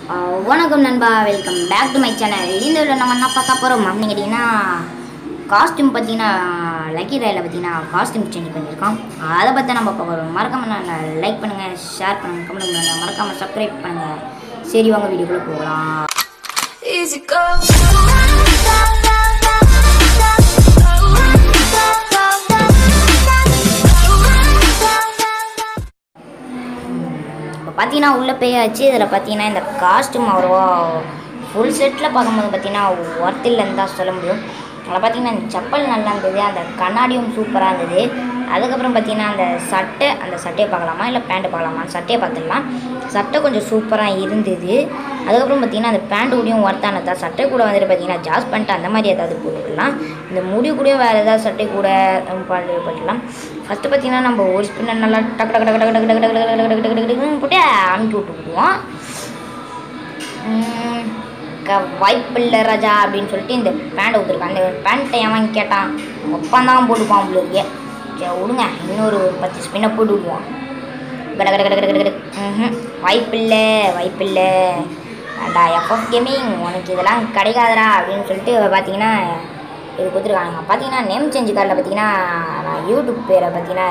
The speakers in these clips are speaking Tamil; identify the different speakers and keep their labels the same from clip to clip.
Speaker 1: ஆஹ் வணக்கம் நண்பா welcome back to my channel இந்த வீடியோ நம்ம என்ன பார்க்க போகிறோம் அப்படின்னு கேட்டிங்கன்னா காஸ்டியூம் பார்த்தீங்கன்னா லக்கி ராயில் பார்த்தீங்கன்னா காஸ்டியூம் சேஞ்ச் பண்ணியிருக்கோம் அதை பற்றி நம்ம பார்க்க போகிறோம் மறக்காமல் லைக் பண்ணுங்கள் ஷேர் பண்ணுங்கள் கமெண்ட் பண்ணுங்கள் மறக்காமல் சப்ஸ்கிரைப் பண்ணுங்கள் சரி வாங்க வீடியோக்குள்ளே போகலாம்
Speaker 2: Easy go.
Speaker 1: இப்போ பார்த்தீங்கன்னா உள்ளே போயாச்சு இதில் பார்த்தீங்கன்னா இந்த காஸ்ட்யூம் அவ்வளோவா ஃபுல் செட்டில் பார்க்கும்போது பார்த்தீங்கன்னா ஒர்த் இல்லைன்னு தான் சொல்ல முடியும் அதில் பார்த்தீங்கன்னா இந்த செப்பல் நல்லா இருந்தது அந்த கண்ணாடியும் சூப்பராக இருந்தது அதுக்கப்புறம் பார்த்தீங்கன்னா அந்த சட்டை அந்த சட்டையை பார்க்கலாமா இல்லை பேண்ட்டு பார்க்கலாமா சட்டையை பார்த்துடலாம் சட்டை கொஞ்சம் சூப்பராக இருந்தது அதுக்கப்புறம் பார்த்தீங்கன்னா அந்த பேண்ட் கூடயும் ஒர்த்தானதா சட்டை கூட வந்துட்டு பார்த்தீங்கன்னா ஜாஸ் பேண்ட் அந்த மாதிரி ஏதாவது போட்டுக்கலாம் இந்த முடி கூடயும் வேறு ஏதாவது சட்டை கூட பாட்டு போட்டுக்கலாம் ஃபஸ்ட்டு பார்த்தீங்கன்னா நம்ம ஒரு ஸ்பின்னர் நல்லா டக்கு டக்கு டக்கு டக்கு டக்கு டக்கு டக்கு டக்கு டக்கு டக்கு டக்கு டக்குன்னு போட்டு அமுக்கி விட்டுக்குவோம் வாய்ப்பில்லை ராஜா அப்படின்னு சொல்லிட்டு இந்த பேண்டை ஊற்றுருக்கான் அந்த பேண்ட்டை எவன் கேட்டான் ஒப்பந்தான் போட்டுப்பான் உங்களுக்கு சரி விடுங்க இன்னொரு ஒரு பத்து ஸ்பின்னை போட்டு விடுவோம் கட கட கட கட கட கட ம்ஹும். வாய்ப்பில்லை வாய்ப்பில்லை அடா எஃப்எஃப் கேமிங் உனக்கு இதெல்லாம் கிடைக்காதடா அப்படின்னு சொல்லிட்டு பார்த்தீங்கன்னா இது கொடுத்துருக்காங்க பார்த்தீங்கன்னா நேம் சேஞ்ச் கார்டில் பார்த்தீங்கன்னா நான் யூடியூப் பேரை பார்த்தீங்கன்னா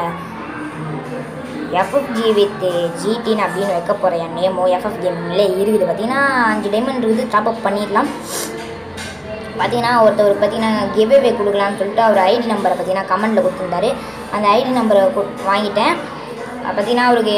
Speaker 1: எஃப்எஃப்ஜி வித் ஜிடின்னு அப்படின்னு வைக்க போகிற என் நேமோ எஃப்எஃப் கேமிங்லே இருக்குது பார்த்தீங்கன்னா அஞ்சு டைமண்ட் இருக்குது டாப் அப் பண்ணிடலாம் பார்த்தீங்கன்னா ஒருத்தவர் பார்த்தீங்கன்னா கிவ்அவே கொடுக்கலாம்னு சொல்லிட்டு அவர் ஐடி நம்பரை பார்த்தீங்கன்னா கமெண்ட்டில் கொடுத்துருந்தாரு அந்த ஐடி நம்பரை வாங்கிட்டேன் பார்த்தீங்கன்னா அவருக்கு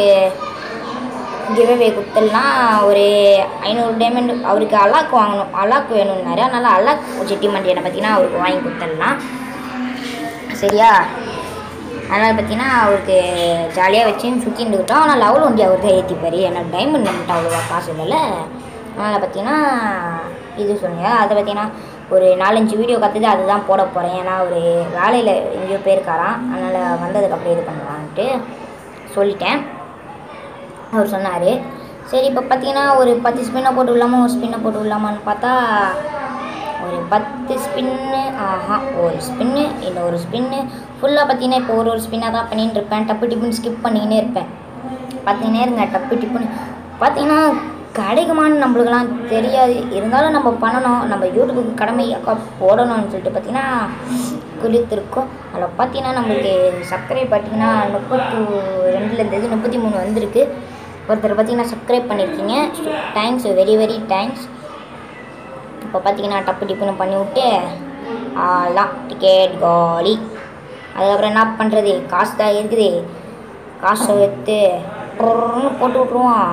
Speaker 1: கிவ்அவே கொடுத்துடலாம் ஒரு ஐநூறு டைமண்ட் அவருக்கு அலாக் வாங்கணும் அலாக் வேணும்னாரு அதனால் அலாக் செட்டிமெண்ட் என்ன பார்த்தீங்கன்னா அவருக்கு வாங்கி கொடுத்துடலாம் சரியா அதனால் பார்த்தீங்கன்னா அவருக்கு ஜாலியாக வச்சு சுற்றிட்டு இருக்கட்டும் ஆனால் லெவல் வண்டி அவர் தான் ஏற்றிப்பார் ஏன்னா டைமண்ட் நம்மகிட்ட அவ்வளோவா காசு இல்லைல்ல அதனால் பார்த்தீங்கன்னா இது சொல்லுங்க அதை பார்த்தீங்கன்னா ஒரு நாலஞ்சு வீடியோ கற்றுட்டு அதுதான் போட போகிறேன் ஏன்னா ஒரு வேலையில் எங்கேயோ போயிருக்காராம் அதனால் வந்ததுக்கு அப்புறம் இது பண்ணலான்ட்டு சொல்லிட்டேன் அவர் சொன்னார் சரி இப்போ பார்த்தீங்கன்னா ஒரு பத்து ஸ்பின்னை போட்டு விடலாமா ஒரு ஸ்பின்னை போட்டு விடலாமான்னு பார்த்தா ஒரு பத்து ஸ்பின்னு ஆஹா ஒரு ஸ்பின்னு இன்னொரு ஸ்பின்னு ஃபுல்லாக பார்த்தீங்கன்னா இப்போ ஒரு ஒரு ஸ்பின்னாக தான் பண்ணிட்டு இருப்பேன் டப்பு டிப்புன்னு ஸ்கிப் பண்ணிக்கினே இருப்பேன் பார்த்தீங்கன்னா இருங்க டப்பு டிப்புன்னு பார்த்தீங்கன்னா கிடைக்குமான்னு நம்மளுக்கெல்லாம் தெரியாது இருந்தாலும் நம்ம பண்ணணும் நம்ம யூடியூபுக்கு கடமையாக்கா போடணும்னு சொல்லிட்டு பார்த்தீங்கன்னா குளித்திருக்கோம் அதில் பார்த்தீங்கன்னா நம்மளுக்கு சப்ஸ்கிரைப் பார்த்தீங்கன்னா முப்பத்தி ரெண்டில் இருந்தது முப்பத்தி மூணு வந்திருக்கு ஒருத்தர் பார்த்தீங்கன்னா சப்ஸ்கிரைப் பண்ணியிருக்கீங்க தேங்க்ஸ் வெரி வெரி தேங்க்ஸ் இப்போ பார்த்தீங்கன்னா டப்பு டிப்புன்னு பண்ணி விட்டு ஆலாம் டிக்கெட் காலி அதுக்கப்புறம் என்ன பண்ணுறது காசு தான் இருக்குது காசை எடுத்து பொருள்னு போட்டு விட்ருவோம்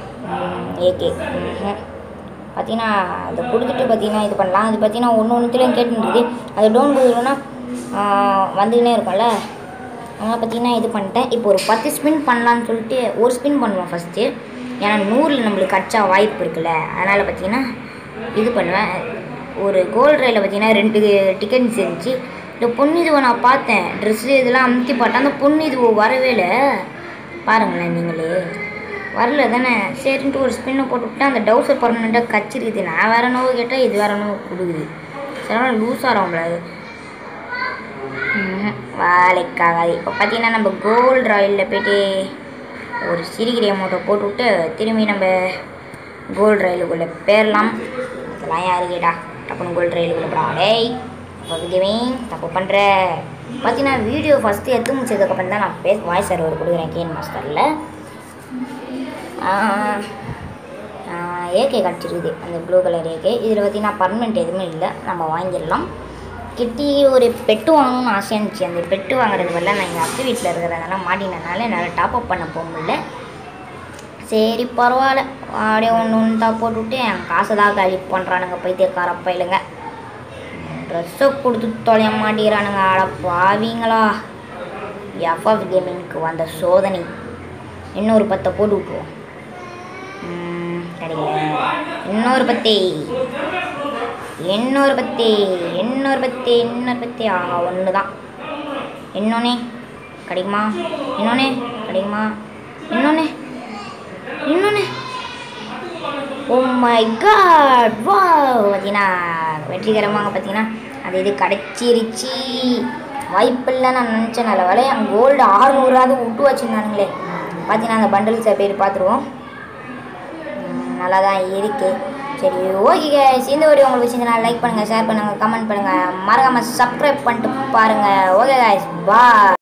Speaker 1: ஏகே பார்த்தீங்கன்னா அதை கொடுத்துட்டு பார்த்தீங்கன்னா இது பண்ணலாம் அது பார்த்தீங்கன்னா ஒன்று ஒன்றுத்துலையும் கேட்டுருக்குது அது டோன் கொடுக்கணும்னா வந்துக்கினே இருக்கும்ல அதனால் பார்த்தீங்கன்னா இது பண்ணிட்டேன் இப்போ ஒரு பத்து ஸ்பின் பண்ணலான்னு சொல்லிட்டு ஒரு ஸ்பின் பண்ணுவோம் ஃபஸ்ட்டு ஏன்னா நூறில் நம்மளுக்கு கச்சா வாய்ப்பு இருக்குல்ல அதனால் பார்த்தீங்கன்னா இது பண்ணுவேன் ஒரு கோல்டு ரயிலில் பார்த்தீங்கன்னா ரெண்டு டிக்கெட்ஸ் இருந்துச்சு இந்த பொன்னிதுவை நான் பார்த்தேன் ட்ரெஸ்ஸு இதெல்லாம் அமுத்தி பார்த்தேன் அந்த பொன்னிதுவை வரவே இல்லை பாருங்களேன் நீங்களே வரல தானே சரின்ட்டு ஒரு ஸ்பின்னை போட்டு விட்டேன் அந்த டவுசர் பர்மனெண்ட்டாக கச்சிருக்குது நான் வேற நோவு கேட்டால் இது வேற நோவு கொடுக்குது சரி லூஸ் ஆகிறோம்ல அது ம்ஹும். வேலைக்காகாது இப்போ பார்த்தீங்கன்னா நம்ம கோல்டு ராயலில் போயிட்டு ஒரு சிறுகிரி அமௌண்ட்டை போட்டு விட்டு திரும்பி நம்ம கோல்டு ரயிலுக்குள்ளே பேரலாம் அதெல்லாம் யாரு கேட்டா டப்புனு கோல்டு ரயிலுக்குள்ளே போடா டேய் பகுதியுமே தப்பு பண்ணுற பார்த்தீங்கன்னா வீடியோ ஃபஸ்ட்டு எடுத்து முடிச்சதுக்கப்புறம் தான் நான் பேச வாய்ஸ் சர்வர் கொடுக்குறேன் கேன் மாஸ்டரில் ஏகே கிடச்சிருக்குது அந்த ப்ளூ கலர் ஏகே இதில் பார்த்தீங்கன்னா பர்மனெண்ட் எதுவுமே இல்லை நம்ம வாங்கிடலாம் கிட்டி ஒரு பெட்டு வாங்கணும்னு ஆசையாக இருந்துச்சு அந்த பெட்டு வாங்குறது வரல நான் எங்கள் அத்தை வீட்டில் இருக்கிறதுனால மாட்டினதுனால என்னால் டாப் அப் பண்ண போக முடியல சரி பரவாயில்ல அப்படியே ஒன்று ஒன்று தான் போட்டுவிட்டு என் காசை தான் காலி பண்ணுறானுங்க பைத்தியக்கார பயிலுங்க ட்ரெஸ்ஸை கொடுத்து தொலைய மாட்டேங்கிறானுங்க ஆட பாவீங்களா எஃப்எஃப் கேமிங்க்கு வந்த சோதனை இன்னொரு பத்தை போட்டு விட்ருவோம் ம், கிடைக்கல இன்னொரு பத்தி இன்னொரு பத்தி இன்னொரு பத்தி இன்னொரு பத்தி ஆஹா ஒன்று தான் இன்னொன்னே கிடைக்குமா இன்னொன்னே கிடைக்குமா இன்னொன்னே இன்னொன்று ஓ மை காட் வா பார்த்தீங்கன்னா வெற்றிகரமாக பார்த்தீங்கன்னா அது இது கிடச்சிருச்சு வாய்ப்பில்லை நான் நினச்சேன் நல்ல வேலை என் கோல்டு ஆறுநூறாவது விட்டு வச்சுருந்தானுங்களே பார்த்தீங்கன்னா அந்த பண்டல்ஸை பேர் பார்த்துருவோம் உம், நல்லா தான் இருக்குது சரி ஓகே guys இந்த வீடியோ உங்களுக்கு பிடிச்சிருந்தா லைக் பண்ணுங்கள் ஷேர் பண்ணுங்கள் கமெண்ட் பண்ணுங்கள் மறக்காமல் சப்ஸ்கிரைப் பண்ணிட்டு பாருங்கள் ஓகே guys bye